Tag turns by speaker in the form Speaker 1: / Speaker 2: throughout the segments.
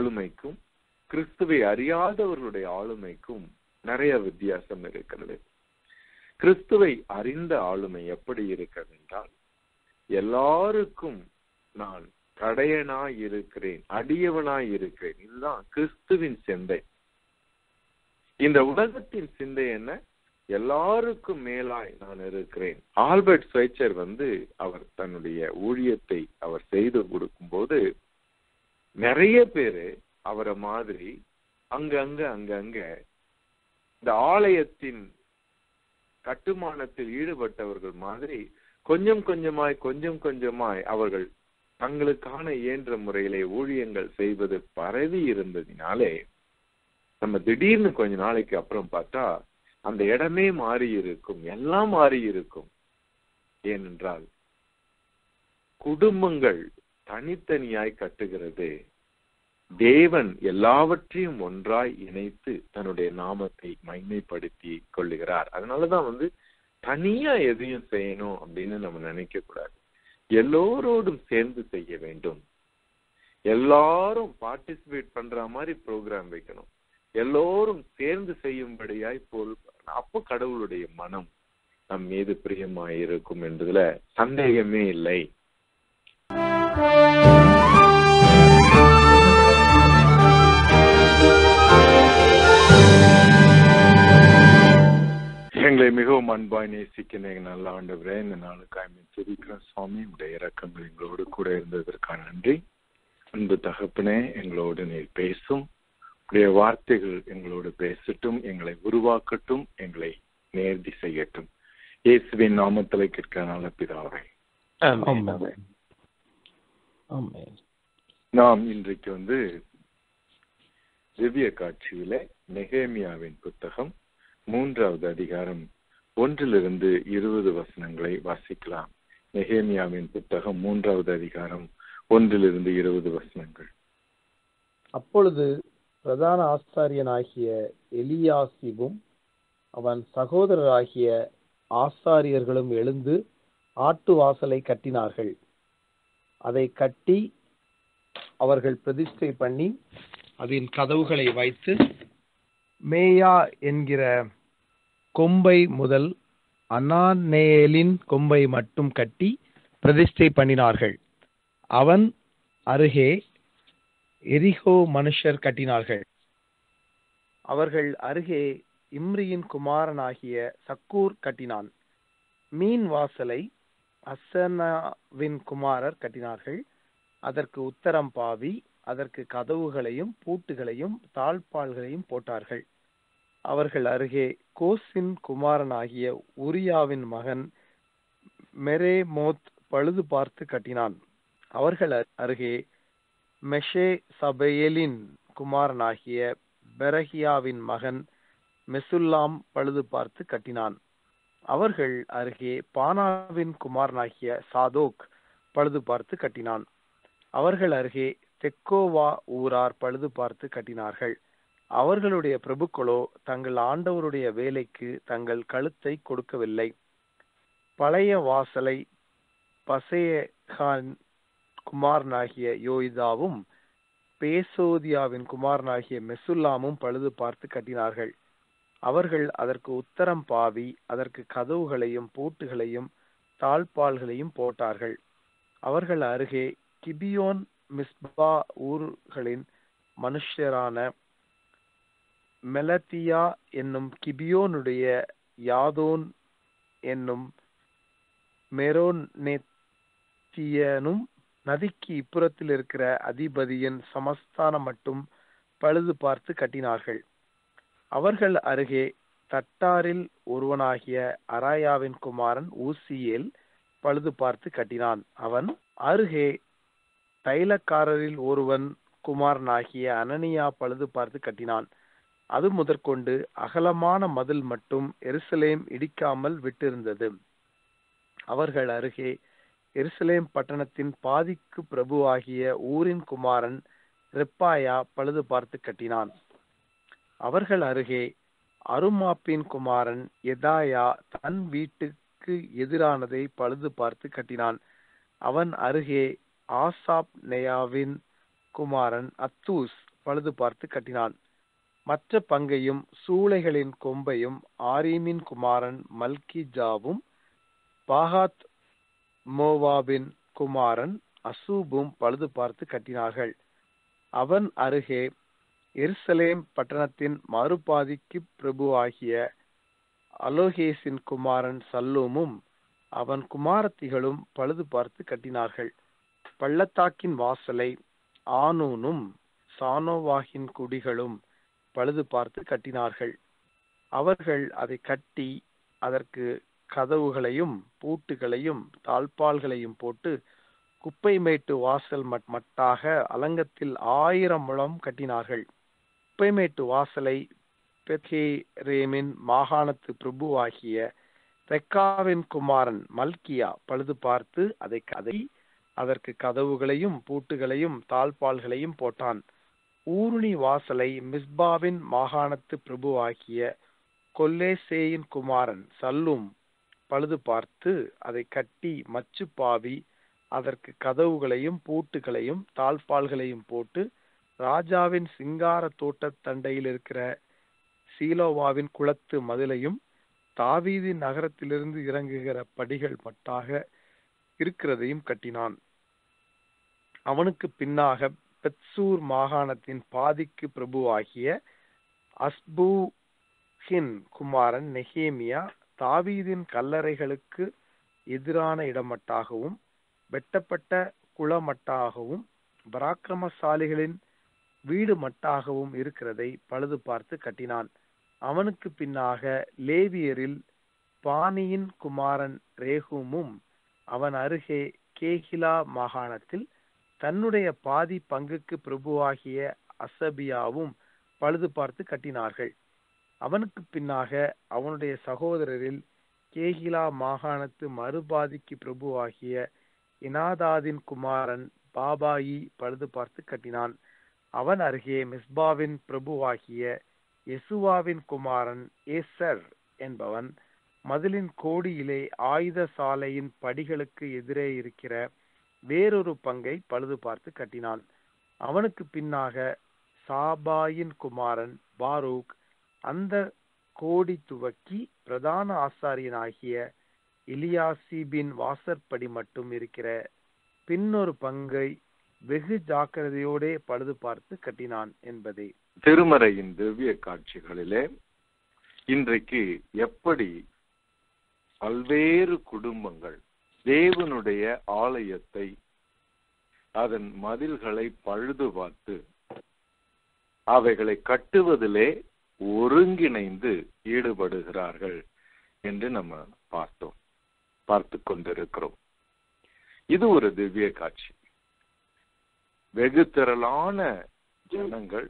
Speaker 1: ஆளுமைக்கும் கிறிஸ்துவை அறியாதவர்களுடைய ஆளுமைக்கும் நிறைய வித்தியாசம் இருக்கிறது கிறிஸ்துவை அறிந்த ஆளுமை எப்படி இருக்கிறது என்றால் எல்லாருக்கும் நான் கடையனாய் இருக்கிறேன் அடியவனாய் இருக்கிறேன் இதுதான் கிறிஸ்துவின் சிந்தை இந்த உலகத்தின் சிந்தை என்ன எல்லாருக்கும் மேலாய் நான் இருக்கிறேன் ஆல்பர்ட் ஸ்வைச்சர் வந்து அவர் தன்னுடைய ஊழியத்தை அவர் செய்து கொடுக்கும்போது நிறைய பேரு அவரை மாதிரி அங்கங்க அங்கங்க இந்த ஆலயத்தின் கட்டுமானத்தில் ஈடுபட்டவர்கள் மாதிரி கொஞ்சம் கொஞ்சமாய் கொஞ்சம் கொஞ்சமாய் அவர்கள் தங்களுக்கான இயன்ற முறையிலே ஊழியங்கள் செய்வது பரவி இருந்ததினாலே நம்ம திடீர்னு கொஞ்ச நாளைக்கு அப்புறம் பார்த்தா அந்த இடமே மாறி இருக்கும் எல்லாம் மாறி இருக்கும் ஏனென்றால் குடும்பங்கள் தனித்தனியாய் கட்டுகிறது தேவன் எல்லாவற்றையும் ஒன்றாய் இணைத்து தன்னுடைய நாமத்தை மைமைப்படுத்தி கொள்ளுகிறார் அதனாலதான் வந்து தனியா எதையும் செய்யணும் அப்படின்னு நம்ம நினைக்க கூடாது எல்லோரோடும் சேர்ந்து செய்ய வேண்டும் எல்லாரும் பார்ட்டிசிபேட் பண்ற மாதிரி ப்ரோக்ராம் வைக்கணும் எல்லோரும் சேர்ந்து செய்யும்படியாய் போல் அப்போ கடவுளுடைய மனம் நம் மீது பிரியமாய் இருக்கும் என்பதுல சந்தேகமே இல்லை எங்களை மிகவும் அன்பாய் நேசிக்கிற எங்க நல்ல ஆண்டவரே இந்த நாளுக்காய் துதிக்கிறோம் சுவாமி உடைய இறக்கங்கள் எங்களோடு கூட இருந்ததற்கான நன்றி அன்பு தகப்பனே எங்களோடு நீர் பேசும் உடைய வார்த்தைகள் எங்களோடு பேசட்டும் எங்களை உருவாக்கட்டும் எங்களை நேர்த்தி செய்யட்டும் இயேசுவின் நாமத்தில் கேட்கிற நல்ல பிதாவே நாம் இன்றைக்கு வந்து திவ்ய காட்சியில நெகேமியாவின் புத்தகம் மூன்றாவது அதிகாரம் ஒன்றிலிருந்து இருபது வசனங்களை வாசிக்கலாம் நெகேமியாவின் புத்தகம் மூன்றாவது அதிகாரம் ஒன்றிலிருந்து இருபது வசனங்கள்
Speaker 2: அப்பொழுது பிரதான ஆசாரியனாகிய எலியாசிபும் அவன் சகோதரராகிய ஆசாரியர்களும் எழுந்து ஆட்டு வாசலை கட்டினார்கள் அதை கட்டி அவர்கள் பிரதிஷ்டை பண்ணி அதன் கதவுகளை வைத்து மேயா என்கிற கொம்பை முதல் அனானேலின் கொம்பை மட்டும் கட்டி பிரதிஷ்டை பண்ணினார்கள் அவன் அருகே எரிகோ மனுஷர் கட்டினார்கள் அவர்கள் அருகே இம்ரியின் குமாரனாகிய சக்கூர் கட்டினான் மீன் வாசலை அசனாவின் குமாரர் கட்டினார்கள் அதற்கு உத்தரம் பாவி அதற்கு கதவுகளையும் பூட்டுகளையும் தாழ்பால்களையும் போட்டார்கள் அவர்கள் அருகே கோசின் குமாரனாகிய உரியாவின் மகன் மெரேமோத் பழுது பார்த்து கட்டினான் அவர்கள் அருகே மெஷே சபையலின் குமாரனாகிய பெரகியாவின் மகன் மெசுல்லாம் பழுது பார்த்து கட்டினான் அவர்கள் அருகே பானாவின் குமாரனாகிய சாதோக் பழுது பார்த்து கட்டினான் அவர்கள் அருகே தெக்கோவா ஊரார் பழுது பார்த்து கட்டினார்கள் அவர்களுடைய பிரபுக்களோ தங்கள் ஆண்டவருடைய வேலைக்கு தங்கள் கழுத்தை கொடுக்கவில்லை பழைய வாசலை பசேகான் குமாரனாகிய யோய்தாவும் பேசோதியாவின் குமாரனாகிய மெசுல்லாமும் பழுது பார்த்து கட்டினார்கள் அவர்கள் அதற்கு உத்தரம் பாவி அதற்கு கதவுகளையும் பூட்டுகளையும் தாழ்பால்களையும் போட்டார்கள் அவர்கள் அருகே கிபியோன் மிஸ்பா ஊர்களின் மனுஷரான மெலத்தியா என்னும் கிபியோனுடைய யாதோன் என்னும் மெரோனெத்தியனும் நதிக்கு இப்புறத்தில் இருக்கிற அதிபதியின் சமஸ்தானம் மட்டும் பழுது பார்த்து கட்டினார்கள் அவர்கள் அருகே தட்டாரில் ஒருவனாகிய அராயாவின் குமாரன் ஊசியேல் பழுது பார்த்து கட்டினான் அவன் அருகே தைலக்காரரில் ஒருவன் குமாரனாகிய அனனியா பழுது பார்த்து கட்டினான் அது முதற்கொண்டு அகலமான மதில் மட்டும் எருசலேம் இடிக்காமல் விட்டிருந்தது அவர்கள் அருகே எருசலேம் பட்டணத்தின் பாதிக்கு பிரபுவாகிய ஊரின் குமாரன் ரெப்பாயா பழுது பார்த்து கட்டினான் அவர்கள் அருகே அருமாப்பின் குமாரன் எதாயா தன் வீட்டுக்கு எதிரானதை பழுது பார்த்து கட்டினான் அவன் அருகே ஆசாப் நெயாவின் குமாரன் அத்தூஸ் பழுது பார்த்து கட்டினான் மற்ற பங்கையும் சூளைகளின் கொம்பையும் ஆரீமின் குமாரன் மல்கிஜாவும் பாகாத் மோவாபின் குமாரன் அசூபும் பழுது பார்த்து கட்டினார்கள் அவன் அருகே எருசலேம் பட்டணத்தின் மறுபாதிக்கு பிரபுவாகிய அலோகேசின் குமாரன் சல்லூமும் அவன் குமாரத்திகளும் பழுது பார்த்து கட்டினார்கள் பள்ளத்தாக்கின் வாசலை ஆனூனும் சானோவாகின் குடிகளும் பழுது பார்த்து கட்டினார்கள் அவர்கள் அதை கட்டி அதற்கு கதவுகளையும் பூட்டுகளையும் தாழ்பால்களையும் போட்டு குப்பை மேட்டு வாசல் மட்டாக அலங்கத்தில் ஆயிரம் முழம் கட்டினார்கள் குப்பை மேட்டு வாசலை பெத்கேரேமின் மாகாணத்து பிரபுவாகிய ரெக்காவின் குமாரன் மல்கியா பழுது பார்த்து அதை அதை அதற்கு கதவுகளையும் பூட்டுகளையும் தாழ்பால்களையும் போட்டான் ஊருணி வாசலை மிஸ்பாவின் மாகாணத்து பிரபுவாகிய கொல்லேசேயின் குமாரன் சல்லும் பழுது பார்த்து அதை கட்டி மச்சு பாவி அதற்கு கதவுகளையும் பூட்டுகளையும் தாழ்பால்களையும் போட்டு ராஜாவின் சிங்கார தோட்ட தண்டையில் இருக்கிற சீலோவாவின் குளத்து மதிலையும் தாவீதி நகரத்திலிருந்து இறங்குகிற படிகள் மட்டாக இருக்கிறதையும் கட்டினான் அவனுக்கு பின்னாக பெத்சூர் மாகாணத்தின் பாதிக்கு பிரபுவாகிய அஸ்பூஹின் குமாரன் நெஹேமியா தாவீதின் கல்லறைகளுக்கு எதிரான இடமட்டாகவும் வெட்டப்பட்ட குளமட்டாகவும் பராக்கிரமசாலிகளின் வீடு மட்டாகவும் இருக்கிறதை பழுது பார்த்து கட்டினான் அவனுக்கு பின்னாக லேவியரில் பானியின் குமாரன் ரேகுமும் அவன் அருகே கேகிலா மாகாணத்தில் தன்னுடைய பாதி பங்குக்கு பிரபுவாகிய அசபியாவும் பழுது பார்த்து கட்டினார்கள் அவனுக்கு பின்னாக அவனுடைய சகோதரரில் கேகிலா மாகாணத்து மறுபாதிக்கு பிரபுவாகிய இனாதாதின் குமாரன் பாபாயி பழுது பார்த்து கட்டினான் அவன் அருகே மிஸ்பாவின் பிரபுவாகிய எசுவாவின் குமாரன் ஏசர் என்பவன் மதிலின் கோடியிலே ஆயுத சாலையின் படிகளுக்கு எதிரே இருக்கிற வேறொரு பங்கை பழுது பார்த்து கட்டினான் அவனுக்கு பின்னாக சாபாயின் குமாரன் பாரூக் அந்த கோடி துவக்கி பிரதான ஆசாரியனாகிய இலியாசிபின் வாசற்படி மட்டும் இருக்கிற பின்னொரு பங்கை வெகு ஜாக்கிரதையோடே பழுது பார்த்து கட்டினான் என்பதே
Speaker 1: திருமறையின் திவ்ய காட்சிகளிலே இன்றைக்கு எப்படி பல்வேறு குடும்பங்கள் தேவனுடைய ஆலயத்தை அதன் மதில்களை பழுது பார்த்து அவைகளை கட்டுவதிலே ஒருங்கிணைந்து ஈடுபடுகிறார்கள் என்று நம்ம பார்த்தோம் பார்த்து கொண்டிருக்கிறோம் இது ஒரு திவ்ய காட்சி வெகு திரளான ஜனங்கள்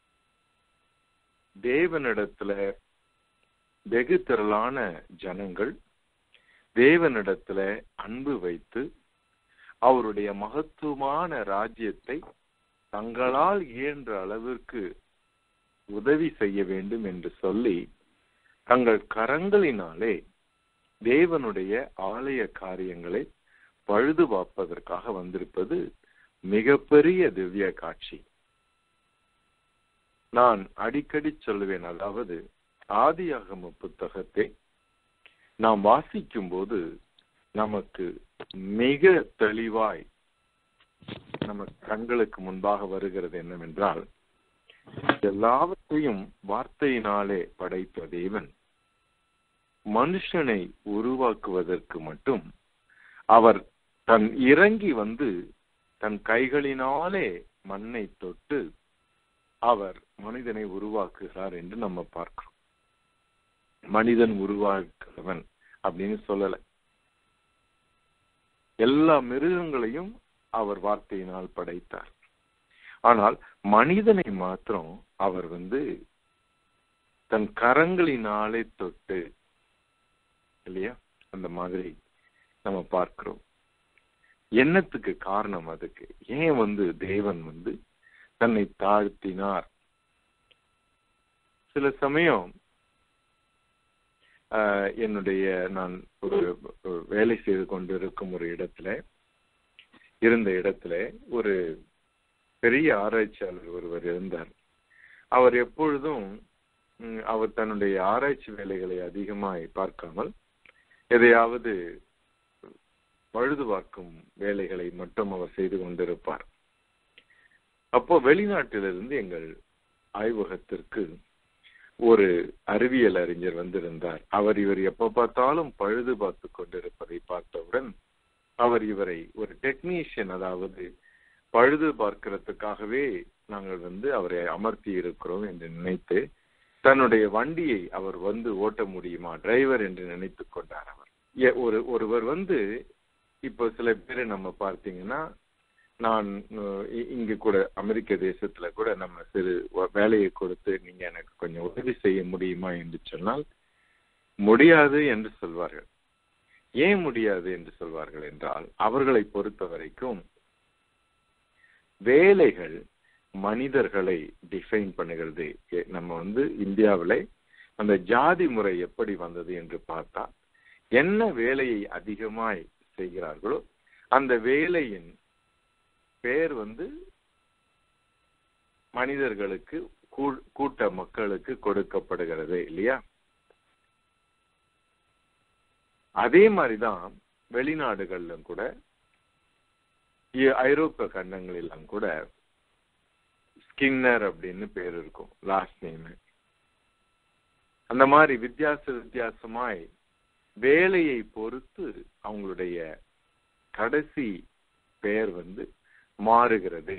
Speaker 1: தேவனிடத்துல வெகு திரளான ஜனங்கள் தேவனிடத்துல அன்பு வைத்து அவருடைய மகத்துவமான ராஜ்யத்தை தங்களால் இயன்ற அளவிற்கு உதவி செய்ய வேண்டும் என்று சொல்லி தங்கள் கரங்களினாலே தேவனுடைய ஆலய காரியங்களை பழுது பார்ப்பதற்காக வந்திருப்பது மிகப்பெரிய திவ்ய காட்சி நான் அடிக்கடி சொல்லுவேன் அதாவது ஆதியாகம புத்தகத்தை நாம் வாசிக்கும் போது நமக்கு மிக தெளிவாய் நம்ம கண்களுக்கு முன்பாக வருகிறது என்னவென்றால் எல்லாவற்றையும் வார்த்தையினாலே படைத்த தேவன் மனுஷனை உருவாக்குவதற்கு மட்டும் அவர் தன் இறங்கி வந்து தன் கைகளினாலே மண்ணை தொட்டு அவர் மனிதனை உருவாக்குகிறார் என்று நம்ம பார்க்கிறோம் மனிதன் உருவாக்குறவன் அப்படின்னு சொல்லல எல்லா மிருகங்களையும் அவர் வார்த்தையினால் படைத்தார் ஆனால் மனிதனை மாத்திரம் அவர் வந்து தன் கரங்களினாலே தொட்டு இல்லையா அந்த மாதிரி நம்ம பார்க்கிறோம் என்னத்துக்கு காரணம் அதுக்கு ஏன் வந்து தேவன் வந்து தன்னை தாழ்த்தினார் சில சமயம் என்னுடைய நான் ஒரு வேலை செய்து கொண்டிருக்கும் ஒரு இடத்துல இருந்த இடத்துல ஒரு பெரிய ஆராய்ச்சியாளர் ஒருவர் இருந்தார் அவர் எப்பொழுதும் ம், அவர் தன்னுடைய ஆராய்ச்சி வேலைகளை அதிகமாய் பார்க்காமல் எதையாவது பழுது பார்க்கும் வேலைகளை மட்டும் அவர் செய்து கொண்டிருப்பார் அப்போ வெளிநாட்டிலிருந்து எங்கள் ஆய்வகத்திற்கு ஒரு அறிவியல் அறிஞர் வந்திருந்தார் அவர் இவர் எப்ப பார்த்தாலும் பழுது பார்த்து கொண்டிருப்பதை பார்த்தவுடன் அவர் இவரை ஒரு டெக்னீஷியன் அதாவது பழுது பார்க்கிறதுக்காகவே நாங்கள் வந்து அவரை அமர்த்தி இருக்கிறோம் என்று நினைத்து தன்னுடைய வண்டியை அவர் வந்து ஓட்ட முடியுமா டிரைவர் என்று நினைத்துக் கொண்டார் அவர் எ- ஒரு ஒருவர் வந்து இப்போ சில பேரை நம்ம பார்த்தீங்கன்னா நான் அஹ், இ- இங்க கூட அமெரிக்க தேசத்துல கூட நம்ம சிறு வ- வேலையை கொடுத்து நீங்க எனக்கு கொஞ்சம் உதவி செய்ய முடியுமா என்று சொன்னால் முடியாது என்று சொல்வார்கள் ஏன் முடியாது என்று சொல்வார்கள் என்றால் அவர்களை பொறுத்த வரைக்கும் வேலைகள் மனிதர்களை டிஃபைன் பண்ணுகிறது எ- நம்ம வந்து இந்தியாவிலே அந்த ஜாதி முறை எப்படி வந்தது என்று பார்த்தா என்ன வேலையை அதிகமாய் செய்கிறார்களோ அந்த வேலையின் பேர் வந்து மனிதர்களுக்கு கூ- கூட்ட மக்களுக்கு கொடுக்கப்படுகிறது இல்லையா அதே மாதிரிதான் வெளிநாடுகளிலும் கூட இ- ஐரோப்பிய கண்டங்களிலும் கூட ஸ்கின்னர் அப்படின்னு பேர் இருக்கும் லாஸ்ட் நேம் அந்த மாதிரி வித்தியாச வித்தியாசமாய் வேலையை பொறுத்து அவங்களுடைய கடைசி பெயர் வந்து மாறுகிறது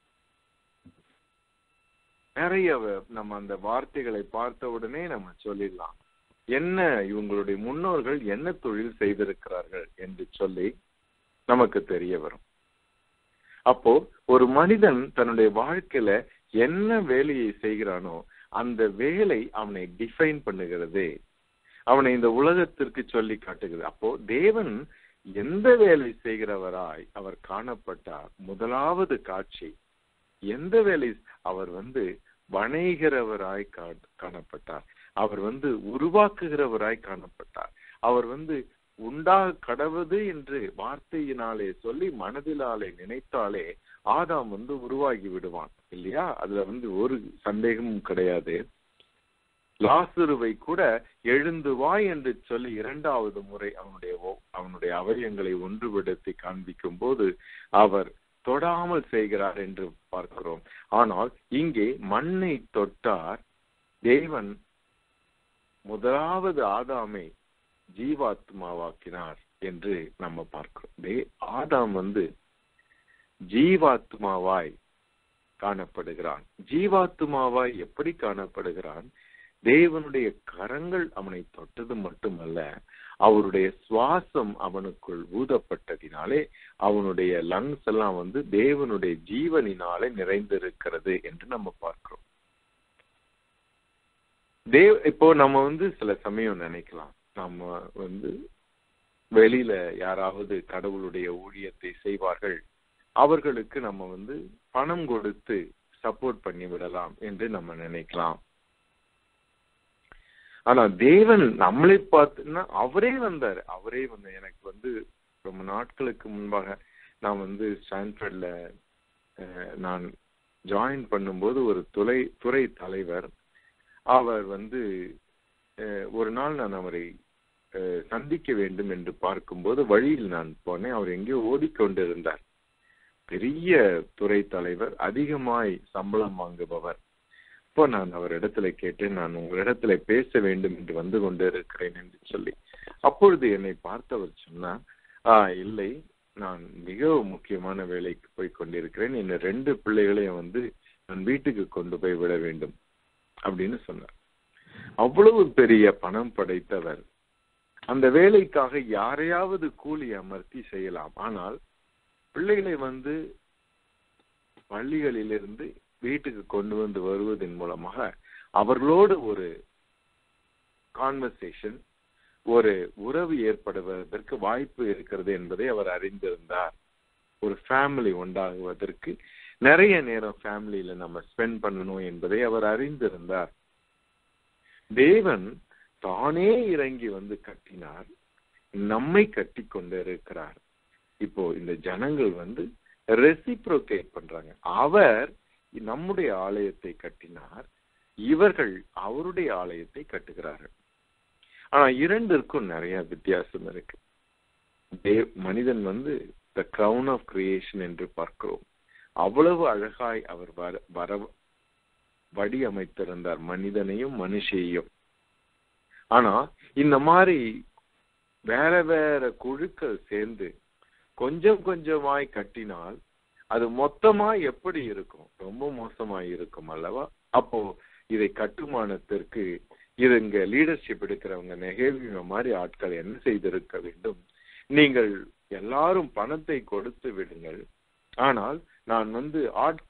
Speaker 1: நிறைய வ- நம்ம அந்த வார்த்தைகளை பார்த்த உடனே நம்ம சொல்லிடலாம் என்ன இவங்களுடைய முன்னோர்கள் என்ன தொழில் செய்திருக்கிறார்கள் என்று சொல்லி நமக்கு தெரிய வரும் அப்போ ஒரு மனிதன் தன்னுடைய வாழ்க்கையில என்ன வேலையை செய்கிறானோ அந்த வேலை அவனை டிஃபைன் பண்ணுகிறது அவனை இந்த உலகத்திற்கு சொல்லி காட்டுகிறது அப்போ தேவன் எந்த வேலை செய்கிறவராய் அவர் காணப்பட்டார் முதலாவது காட்சி எந்த வேலை அவர் வந்து வணைகிறவராய் கா- காணப்பட்டார் அவர் வந்து உருவாக்குகிறவராய் காணப்பட்டார் அவர் வந்து உண்டா கடவுது என்று வார்த்தையினாலே சொல்லி மனதிலாலே நினைத்தாலே ஆதாம் வந்து உருவாகி விடுவான் இல்லையா அதுல வந்து ஒரு சந்தேகமும் கிடையாது லாசுருவை கூட எழுந்து வா என்று சொல்லி இரண்டாவது முறை அவனுடைய ஒ- அவனுடைய அவயங்களை ஒன்றுபடுத்தி காண்பிக்கும் போது அவர் தொடாமல் செய்கிறார் என்று பார்க்கிறோம் ஆனால் இங்கே மண்ணை தொட்டார் தேவன் முதலாவது ஆதாமை ஜீவாத்மாவாக்கினார் என்று நம்ம பார்க்கிறோம் தே- ஆதாம் வந்து ஜீவாத்மாவாய் காணப்படுகிறான் ஜீவாத்மாவாய் எப்படி காணப்படுகிறான் தேவனுடைய கரங்கள் அவனை தொட்டது மட்டுமல்ல அவருடைய சுவாசம் அவனுக்குள் ஊதப்பட்டதினாலே அவனுடைய லங்ஸ் எல்லாம் வந்து தேவனுடைய ஜீவனினாலே நிறைந்திருக்கிறது என்று நம்ம பார்க்கிறோம் தேவ் இப்போ நம்ம வந்து சில சமயம் நினைக்கலாம் நம்ம வந்து வெளியில யாராவது கடவுளுடைய ஊழியத்தை செய்வார்கள் அவர்களுக்கு நம்ம வந்து பணம் கொடுத்து சப்போர்ட் பண்ணி விடலாம் என்று நம்ம நினைக்கலாம் ஆனா தேவன் நம்மளை பார்த்துன்னா அவரே வந்தார் அவரே வந்து எனக்கு வந்து ரொம்ப நாட்களுக்கு முன்பாக நான் வந்து ஸ்டான்ஃபர்ட்ல அஹ், நான் ஜாயின் பண்ணும்போது ஒரு துறை துறை தலைவர் அவர் வந்து அஹ், ஒரு நாள் நான் அவரை அஹ், சந்திக்க வேண்டும் என்று பார்க்கும்போது வழியில் நான் போனேன் அவர் எங்கேயோ ஓடிக்கொண்டிருந்தார் பெரிய துறை தலைவர் அதிகமாய் சம்பளம் வாங்குபவர் இப்போ நான் அவர் இடத்துல கேட்டேன் நான் உங்களிடத்துல பேச வேண்டும் என்று வந்து கொண்டு இருக்கிறேன் என்று சொல்லி அப்பொழுது என்னை பார்த்தவர் சொன்னா ஆ இல்லை நான் மிக முக்கியமான வேலைக்கு போய் கொண்டிருக்கிறேன் என்ன ரெண்டு பிள்ளைகளையும் வந்து நான் வீட்டுக்கு கொண்டு போய் விட வேண்டும் அப்படின்னு சொன்னார் அவ்வளவு பெரிய பணம் படைத்தவர் அந்த வேலைக்காக யாரையாவது கூலி அமர்த்தி செய்யலாம் ஆனால் பிள்ளைகளை வந்து பள்ளிகளிலிருந்து வீட்டுக்கு கொண்டு வந்து வருவதன் மூலமாக அவர்களோடு ஒரு கான்வர்சேஷன் ஒரு உறவு ஏற்படுவதற்கு வாய்ப்பு இருக்கிறது என்பதை அவர் அறிந்திருந்தார் ஒரு ஃபேமிலி உண்டாகுவதற்கு நிறைய நேரம் ஃபேமிலியில நம்ம ஸ்பெண்ட் பண்ணணும் என்பதை அவர் அறிந்திருந்தார் தேவன் தானே இறங்கி வந்து கட்டினார் நம்மை கட்டி கொண்டு இருக்கிறார் இப்போ இந்த ஜனங்கள் வந்து ரெசிப்ரோகேட் பண்றாங்க அவர் நம்முடைய ஆலயத்தை கட்டினார் இவர்கள் அவருடைய ஆலயத்தை கட்டுகிறார்கள் ஆனா இரண்டிற்கும் நிறைய வித்தியாசம் இருக்கு தேவ் மனிதன் வந்து த கிரவுன் ஆஃப் கிரியேஷன் என்று பார்க்கிறோம் அவ்வளவு அழகாய் அவர் வர வர வடி அமைத்திருந்தார் மனிதனையும் மனுஷையும் ஆனா இந்த மாதிரி வேற வேற குழுக்கள் சேர்ந்து கொஞ்சம் கொஞ்சமாய் கட்டினால் அது மொத்தமா எப்படி இருக்கும் ரொம்ப மோசமாய் இருக்கும் அல்லவா அப்போ இதை கட்டுமானத்திற்கு இது இங்க லீடர்ஷிப் எடுக்கிறவங்க நெகேவிய மாதிரி ஆட்கள் என்ன செய்திருக்க வேண்டும் நீங்கள் எல்லாரும் பணத்தை கொடுத்து விடுங்கள் ஆனால் நான் வந்து ஆட்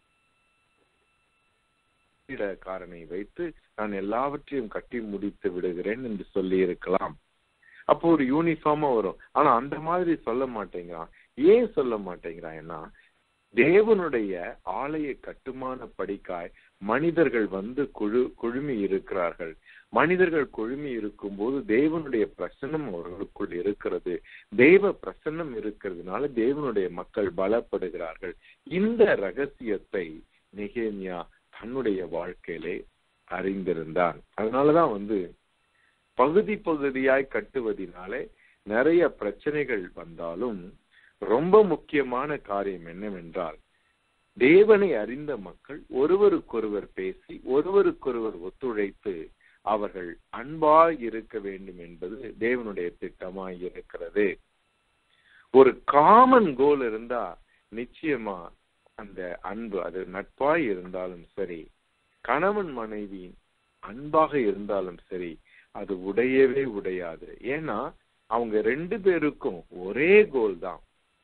Speaker 1: காரனை வைத்து நான் எல்லாவற்றையும் கட்டி முடித்து விடுகிறேன் என்று சொல்லி இருக்கலாம் அப்போ ஒரு யூனிஃபார்மா வரும் ஆனா அந்த மாதிரி சொல்ல மாட்டேங்கிறான் ஏன் சொல்ல மாட்டேங்கிறான்னா தேவனுடைய ஆலய கட்டுமான படிக்காய் மனிதர்கள் வந்து குழு குழுமி இருக்கிறார்கள் மனிதர்கள் குழுமி இருக்கும் போது தேவனுடைய பிரசன்னம் அவர்களுக்குள் இருக்கிறது தேவ பிரசன்னம் இருக்கிறதுனால தேவனுடைய மக்கள் பலப்படுகிறார்கள் இந்த ரகசியத்தை நெகேமியா தன்னுடைய வாழ்க்கையிலே அறிந்திருந்தான் அதனாலதான் வந்து பகுதி பகுதியாய் கட்டுவதினாலே நிறைய பிரச்சனைகள் வந்தாலும் ரொம்ப முக்கியமான காரியம் என்னவென்றால் தேவனை அறிந்த மக்கள் ஒருவருக்கொருவர் பேசி ஒருவருக்கொருவர் ஒத்துழைத்து அவர்கள் அன்பாய் இருக்க வேண்டும் என்பது தேவனுடைய திட்டமாய் இருக்கிறது ஒரு காமன் கோல் இருந்தா நிச்சயமா அந்த அன்பு அது நட்பாய் இருந்தாலும் சரி கணவன் மனைவி அன்பாக இருந்தாலும் சரி அது உடையவே உடையாது ஏன்னா அவங்க ரெண்டு பேருக்கும் ஒரே கோல் தான்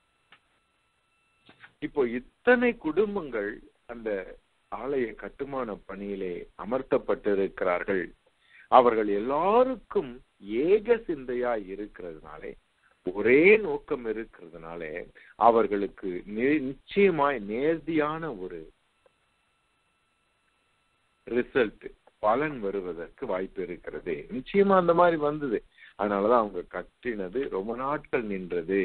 Speaker 1: இப்போ இத்தனை குடும்பங்கள் அந்த ஆலய கட்டுமான பணியிலே அமர்த்தப்பட்டிருக்கிறார்கள் அவர்கள் எல்லாருக்கும் ஏக சிந்தையா இருக்கிறதுனாலே ஒரே நோக்கம் இருக்கிறதுனாலே அவர்களுக்கு நிச்சயமாய் நேர்த்தியான ஒரு ரிசல்ட் பலன் வருவதற்கு வாய்ப்பு இருக்கிறது நிச்சயமா அந்த மாதிரி வந்தது அதனாலதான் அவங்க கட்டினது ரொம்ப நாட்கள் நின்றது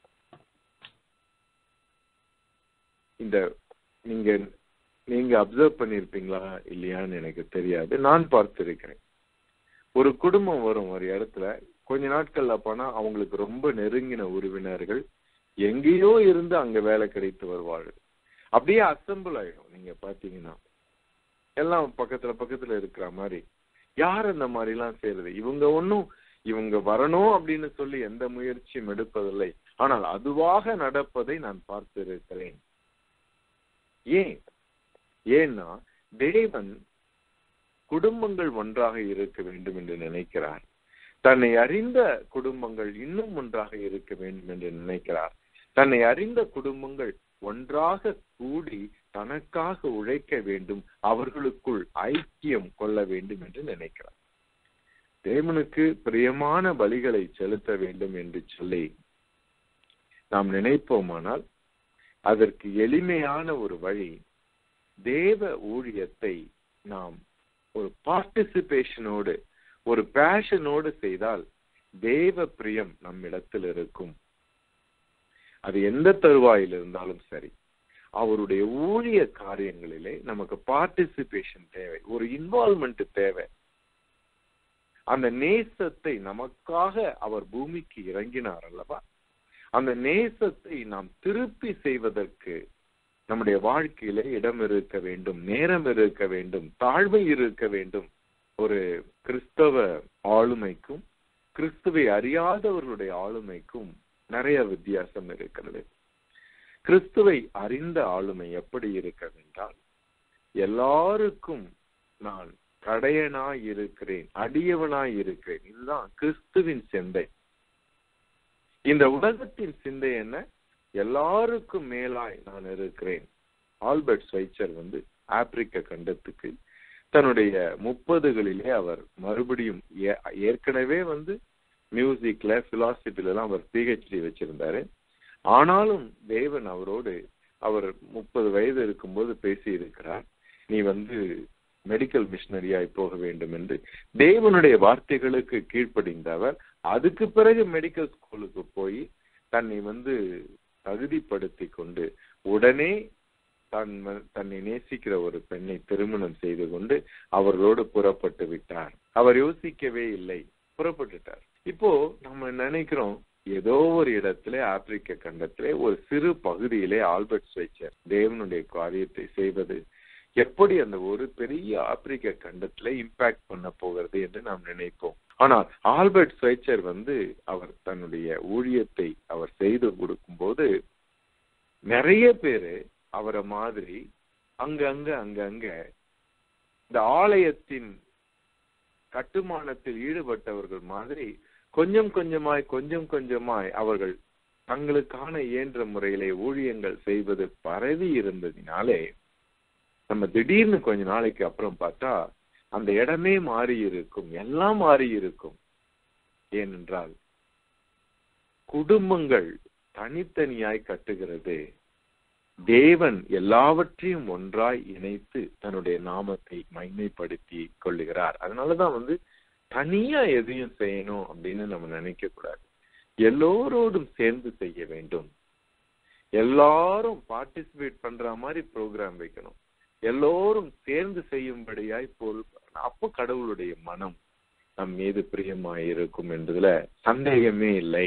Speaker 1: இந்த நீங்க நீங்க அப்சர்வ் பண்ணிருப்பீங்களா இல்லையான்னு எனக்கு தெரியாது நான் பார்த்திருக்கிறேன் ஒரு குடும்பம் வரும் ஒரு இடத்துல கொஞ்ச நாட்கள்ல போனா அவங்களுக்கு ரொம்ப நெருங்கின உறவினர்கள் எங்கேயோ இருந்து அங்க வேலை கிடைத்து வருவார்கள் அப்படியே அசம்பிள் ஆயிடும் நீங்க பாத்தீங்கன்னா எல்லாம் பக்கத்துல பக்கத்துல இருக்கிற மாதிரி யார் அந்த மாதிரி எல்லாம் செய்யறது இவங்க ஒன்னும் இவங்க வரணும் அப்படின்னு சொல்லி எந்த முயற்சியும் எடுப்பதில்லை ஆனால் அதுவாக நடப்பதை நான் பார்த்திருக்கிறேன் ஏன் ஏன்னா தேவன் குடும்பங்கள் ஒன்றாக இருக்க வேண்டும் என்று நினைக்கிறார் தன்னை அறிந்த குடும்பங்கள் இன்னும் ஒன்றாக இருக்க வேண்டும் என்று நினைக்கிறார் தன்னை அறிந்த குடும்பங்கள் ஒன்றாக கூடி தனக்காக உழைக்க வேண்டும் அவர்களுக்குள் ஐக்கியம் கொள்ள வேண்டும் என்று நினைக்கிறார் தேவனுக்கு பிரியமான பலிகளை செலுத்த வேண்டும் என்று சொல்லி நாம் நினைப்போமானால் அதற்கு எளிமையான ஒரு வழி தேவ ஊழியத்தை நாம் ஒரு பார்ட்டிசிபேஷனோடு ஒரு பேஷனோடு செய்தால் தேவ பிரியம் நம்மிடத்தில் இருக்கும் அது எந்த தருவாயில் இருந்தாலும் சரி அவருடைய ஊழிய காரியங்களிலே நமக்கு பார்ட்டிசிபேஷன் தேவை ஒரு இன்வால்மெண்ட் தேவை அந்த நேசத்தை நமக்காக அவர் பூமிக்கு இறங்கினார் அல்லவா அந்த நேசத்தை நாம் திருப்பி செய்வதற்கு நம்முடைய வாழ்க்கையில இடம் இருக்க வேண்டும் நேரம் இருக்க வேண்டும் தாழ்மை இருக்க வேண்டும் ஒரு கிறிஸ்தவ ஆளுமைக்கும் கிறிஸ்துவை அறியாதவர்களுடைய ஆளுமைக்கும் நிறைய வித்தியாசம் இருக்கிறது கிறிஸ்துவை அறிந்த ஆளுமை எப்படி இருக்கிறதென்றால் எல்லாருக்கும் நான் கடையனாய் இருக்கிறேன் அடியவனாய் இருக்கிறேன் இதுதான் கிறிஸ்துவின் சிந்தை இந்த உலகத்தின் சிந்தை என்ன எல்லாருக்கும் மேலாய் நான் இருக்கிறேன் ஆல்பர்ட் ஸ்வைச்சர் வந்து ஆப்பிரிக்க கண்டத்துக்கு தன்னுடைய முப்பதுகளிலே அவர் மறுபடியும் ஏற்கனவே வந்து மியூசிக்ல பிலாசபில எல்லாம் அவர் பிஹெச்டி வச்சிருந்தாரு ஆனாலும் தேவன் அவரோடு அவர் முப்பது வயது இருக்கும்போது பேசி இருக்கிறார் நீ வந்து மெடிக்கல் மிஷினரியாய் போக வேண்டும் என்று தேவனுடைய வார்த்தைகளுக்கு கீழ்ப்படிந்தவர் அதுக்கு பிறகு மெடிக்கல் ஸ்கூலுக்கு போய் தன்னை வந்து தகுதிப்படுத்தி கொண்டு உடனே தன் ம- தன்னை நேசிக்கிற ஒரு பெண்ணை திருமணம் செய்து கொண்டு அவர்களோடு புறப்பட்டு விட்டார் அவர் யோசிக்கவே இல்லை புறப்பட்டுட்டார் இப்போ நம்ம நினைக்கிறோம் ஏதோ ஒரு இடத்துல ஆப்பிரிக்க கண்டத்திலே ஒரு சிறு பகுதியிலே ஆல்பர்ட் ஸ்வைச்சர் தேவனுடைய காரியத்தை செய்வது எப்படி அந்த ஒரு பெரிய ஆப்பிரிக்க கண்டத்துல இம்பாக்ட் பண்ண போகிறது என்று நாம் நினைப்போம் ஆனால் ஆல்பர்ட் ஸ்வைச்சர் வந்து அவர் தன்னுடைய ஊழியத்தை அவர் செய்து கொடுக்கும்போது நிறைய பேரு அவரை மாதிரி அங்கங்க அங்கங்க இந்த ஆலயத்தின் கட்டுமானத்தில் ஈடுபட்டவர்கள் மாதிரி கொஞ்சம் கொஞ்சமாய் கொஞ்சம் கொஞ்சமாய் அவர்கள் தங்களுக்கான இயன்ற முறையிலே ஊழியங்கள் செய்வது பரவி இருந்ததினாலே நம்ம திடீர்னு கொஞ்ச நாளைக்கு அப்புறம் பார்த்தா அந்த இடமே மாறி இருக்கும் எல்லாம் மாறி இருக்கும் ஏனென்றால் குடும்பங்கள் தனித்தனியாய் கட்டுகிறது தேவன் எல்லாவற்றையும் ஒன்றாய் இணைத்து தன்னுடைய நாமத்தை மைமைப்படுத்தி கொள்ளுகிறார் அதனாலதான் வந்து தனியா எதையும் செய்யணும் அப்படின்னு நம்ம நினைக்க கூடாது எல்லோரோடும் சேர்ந்து செய்ய வேண்டும் எல்லாரும் பார்ட்டிசிபேட் பண்ற மாதிரி ப்ரோக்ராம் வைக்கணும் எல்லோரும் சேர்ந்து செய்யும்படியாய் பொருள் அப்போ கடவுளுடைய மனம் நம் மீது பிரியமாய் இருக்கும் என்பதுல சந்தேகமே இல்லை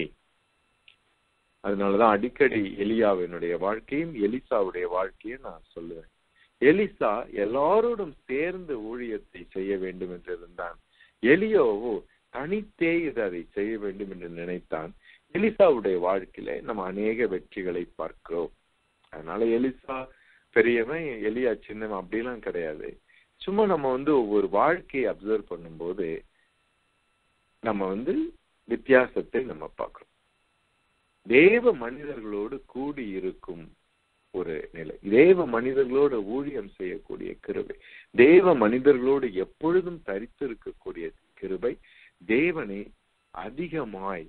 Speaker 1: அதனாலதான் அடிக்கடி எலியாவினுடைய வாழ்க்கையும் எலிசாவுடைய வாழ்க்கையும் நான் சொல்லுவேன் எலிசா எல்லாரோடும் சேர்ந்து ஊழியத்தை செய்ய வேண்டும் என்று இருந்தான் எலியோவோ தனித்தே இது அதை செய்ய வேண்டும் என்று நினைத்தான் எலிசாவுடைய வாழ்க்கையில நம்ம அநேக வெற்றிகளை பார்க்கிறோம் அதனால எலிசா பெரியவன் எலியா சின்னவன் அப்படிலாம் கிடையாது சும்மா நம்ம வந்து ஒவ்வொரு வாழ்க்கையை அப்சர்வ் பண்ணும்போது நம்ம வந்து வித்தியாசத்தை நம்ம பார்க்கிறோம் தேவ மனிதர்களோடு கூடி இருக்கும் ஒரு நிலை தேவ மனிதர்களோடு ஊழியம் செய்யக்கூடிய கிருபை தேவ மனிதர்களோடு எப்பொழுதும் தரித்து இருக்கக்கூடிய கிருபை தேவனை அதிகமாய்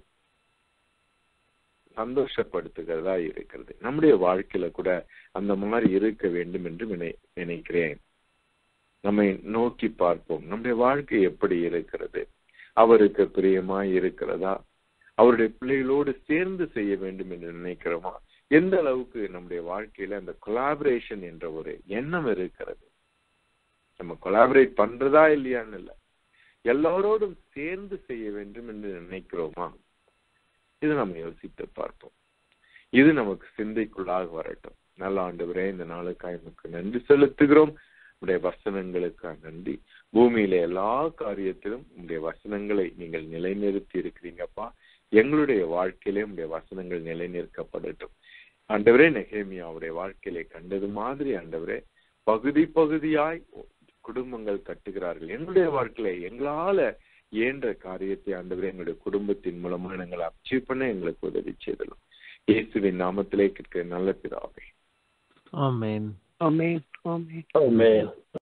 Speaker 1: சந்தோஷப்படுத்துகிறதா இருக்கிறது நம்முடைய வாழ்க்கையில கூட அந்த மாதிரி இருக்க வேண்டும் என்று நினை- நினைக்கிறேன் நம்மை நோக்கி பார்ப்போம் நம்முடைய வாழ்க்கை எப்படி இருக்கிறது அவருக்கு பிரியமாய் இருக்கிறதா அவருடைய பிள்ளைகளோடு சேர்ந்து செய்ய வேண்டும் என்று நினைக்கிறோமா எந்த அளவுக்கு நம்முடைய வாழ்க்கையில அந்த கொலாபரேஷன் என்ற ஒரு எண்ணம் இருக்கிறது நம்ம கொலாபரேட் பண்றதா இல்லையான்னு இல்ல எல்லாரோடும் சேர்ந்து செய்ய வேண்டும் என்று நினைக்கிறோமா இது நம்ம யோசித்து பார்ப்போம் இது நமக்கு சிந்தைக்குள்ளாக வரட்டும் நல்ல ஆண்டவரே இந்த நாளுக்காக நமக்கு நன்றி செலுத்துகிறோம் உடைய வசனங்களுக்காக நன்றி பூமியில எல்லா காரியத்திலும் உங்களுடைய வசனங்களை நீங்கள் நிலைநிறுத்தி இருக்கிறீங்கப்பா எங்களுடைய வாழ்க்கையிலே உங்களுடைய வசனங்கள் நிலைநிறுத்தப்படட்டும் ஆண்டவரே நெகேமியாவுடைய வாழ்க்கையிலே கண்டது மாதிரி ஆண்டவரே பகுதி பகுதியாய் குடும்பங்கள் கட்டுகிறார்கள் எங்களுடைய வாழ்க்கையில எங்களால இயன்ற காரியத்தை ஆண்டவரே எங்களுடைய குடும்பத்தின் மூலமா நாங்கள் அச்சீவ் பண்ண எங்களுக்கு உதவி செய்தலும் இயேசுவின் நாமத்திலே கேட்கிற நல்ல பிதாவே
Speaker 3: Amen.
Speaker 4: Amen. Amen.
Speaker 5: Amen.